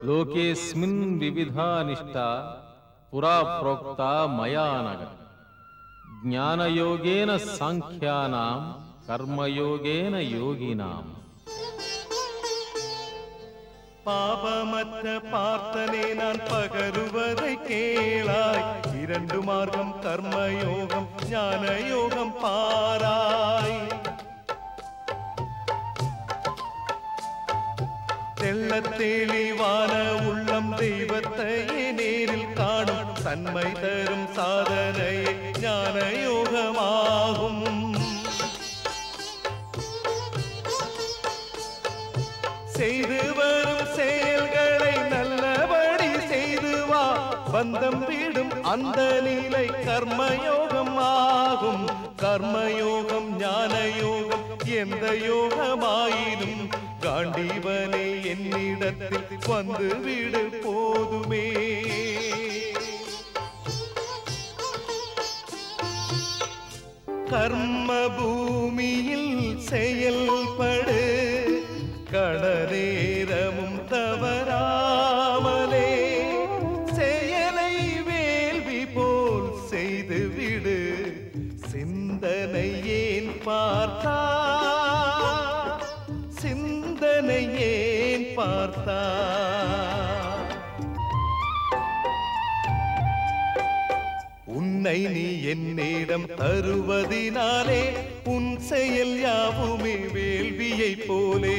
लोकेऽस्मिन् विविधा निष्ठा पुरा प्रोक्ता मया नग ज्ञानयोगेन साङ्ख्यानां कर्मयोगेन योगिनाम् பாபமற்ற பார்த்தனே நான் பகருவதை கேளாய் இரண்டு மார்க்கம் கர்மயோகம் ஞான யோகம் பாராய் தெள்ள தெளிவான உள்ளம் தெய்வத்தையே நேரில் காணும் தன்மை தரும் சாதனையே ஞான யோகமாகும் செய்து வரும் செயல்களை நல்லபடி செய்து வா பந்தம் விடும் அந்த நிலை கர்மயோகம் ஆகும் கர்மயோகம் ஞான யோகம் எந்த யோகமாயினும் காண்டீவனே என்னிடத்தில் வந்து விடு போதுமே கர்ம பூமியில் செயல்படு கடநேரமும் தவறாமலே செயலை வேள்வி போல் செய்து விடு சிந்தனை ஏன் பார்த்தா சிந்தனை ஏன் பார்த்தா உன்னை நீ என்னிடம் தருவதினாலே உன் செயல் யாவுமே வேள்வியை போலே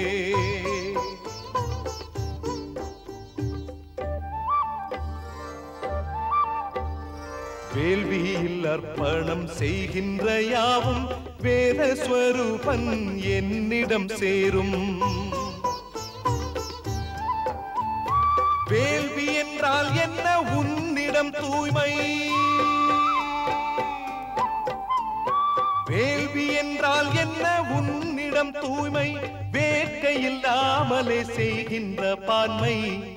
வேள்வியில் அர்ப்பணம் செய்கின்ற யாவும் வேதஸ்வரூபன் என்னிடம் சேரும் வேள்வி என்றால் என்ன உன்னிடம் தூய்மை வேள்வி என்றால் என்ன உன்னிடம் தூய்மை வேட்கை இல்லாமலே செய்கின்ற பான்மை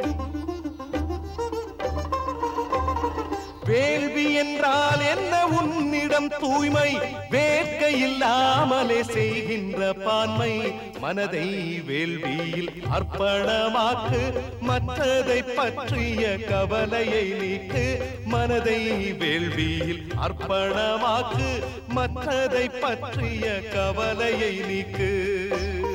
வேள்வி என்றால் என்ன உன்னிடம் தூய்மை வேட்கை இல்லாமலே செய்கின்ற பான்மை மனதை வேள்வியில் அர்ப்பணமாக்கு மற்றதை பற்றிய கவலையை நீக்கு மனதை வேள்வியில் அர்ப்பணமாக்கு மற்றதை பற்றிய கவலையை நீக்கு